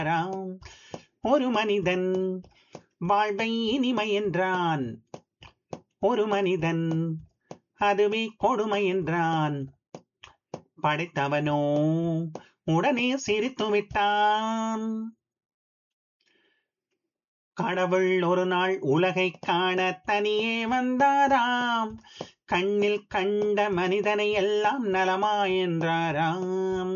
ராம் ஒரு மனிதன் வாழ்வை இனிமை என்றான் ஒரு மனிதன் அதுவே கொடுமை என்றான் படைத்தவனோ உடனே சிரித்து விட்டான் கடவுள் ஒரு நாள் உலகை காண தனியே வந்தாராம் கண்ணில் கண்ட மனிதனை எல்லாம் நலமா என்றாராம்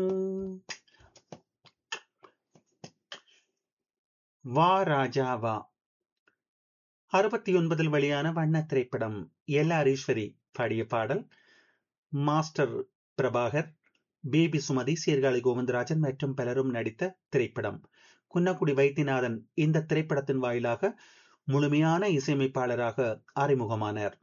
வா ராஜா வா அறுபத்தி ஒன்பதில் வெளியான வண்ண திரைப்படம் எல் ஆர் ஈஸ்வரி பாடிய பாடல் மாஸ்டர் பிரபாகர் பேபி சுமதி சீர்காழி கோவிந்தராஜன் மற்றும் பலரும் நடித்த திரைப்படம் குன்னக்குடி வைத்தியநாதன் இந்த திரைப்படத்தின் வாயிலாக முழுமையான இசையமைப்பாளராக அறிமுகமானார்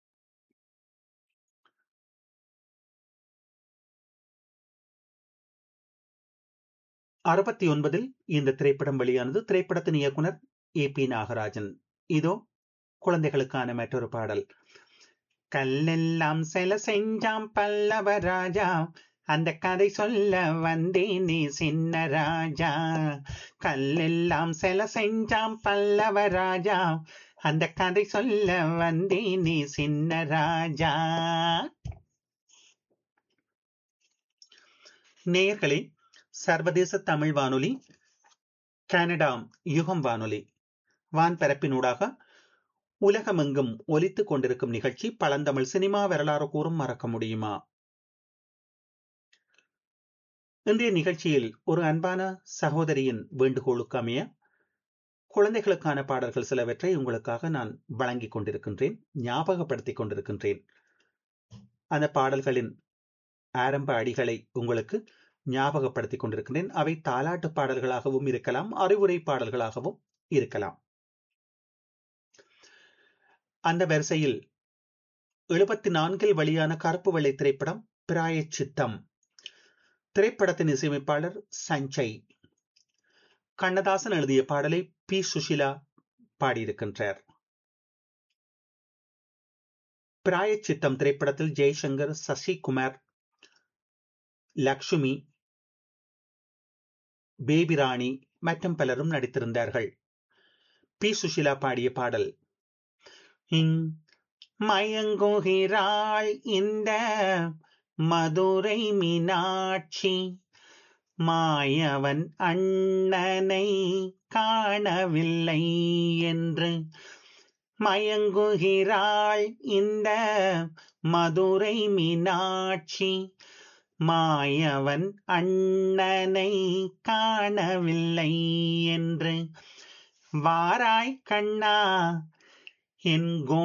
அறுபத்தி ஒன்பதில் இந்த திரைப்படம் வெளியானது திரைப்படத்தின் இயக்குனர் ஏ பி நாகராஜன் இதோ குழந்தைகளுக்கான மற்றொரு பாடல் கல்லெல்லாம் சில செஞ்சாம் பல்லவ ராஜா அந்த கதை சொல்ல வந்தேனே சின்ன ராஜா கல்லெல்லாம் சில செஞ்சாம் பல்லவ ராஜா அந்த கதை சொல்ல வந்தேனே சின்ன ராஜா நேயர்களே சர்வதேச தமிழ் வானொலி கனடா யுகம் வானொலி வான்பரப்பினூடாக உலகமெங்கும் ஒலித்துக் கொண்டிருக்கும் நிகழ்ச்சி பழந்தமிழ் சினிமா வரலாறு கூறும் மறக்க முடியுமா இன்றைய நிகழ்ச்சியில் ஒரு அன்பான சகோதரியின் வேண்டுகோளுக்கு அமைய குழந்தைகளுக்கான பாடல்கள் சிலவற்றை உங்களுக்காக நான் வழங்கிக் கொண்டிருக்கின்றேன் ஞாபகப்படுத்திக் கொண்டிருக்கின்றேன் அந்த பாடல்களின் ஆரம்ப அடிகளை உங்களுக்கு ஞாபகப்படுத்திக் கொண்டிருக்கின்றேன் அவை தாலாட்டு பாடல்களாகவும் இருக்கலாம் அறிவுரை பாடல்களாகவும் இருக்கலாம் அந்த வரிசையில் எழுபத்தி நான்கில் வெளியான கருப்பு வெள்ளை திரைப்படம் பிராயச்சித்தம் திரைப்படத்தின் இசையமைப்பாளர் சஞ்சய் கண்ணதாசன் எழுதிய பாடலை பி சுஷிலா பாடியிருக்கின்றார் பிராயச்சித்தம் திரைப்படத்தில் ஜெய்சங்கர் சசிகுமார் லக்ஷ்மி பேபி ராணி மற்றும் பலரும் நடித்திருந்தார்கள் பி சுஷிலா பாடிய பாடல் மயங்குகிறாள் இந்த மதுரை மீனாட்சி மாயவன் அண்ணனை காணவில்லை என்று மயங்குகிறாள் இந்த மதுரை மீனாட்சி மாயவன் அண்ணனை காணவில்லை என்று வாராய் கண்ணா என்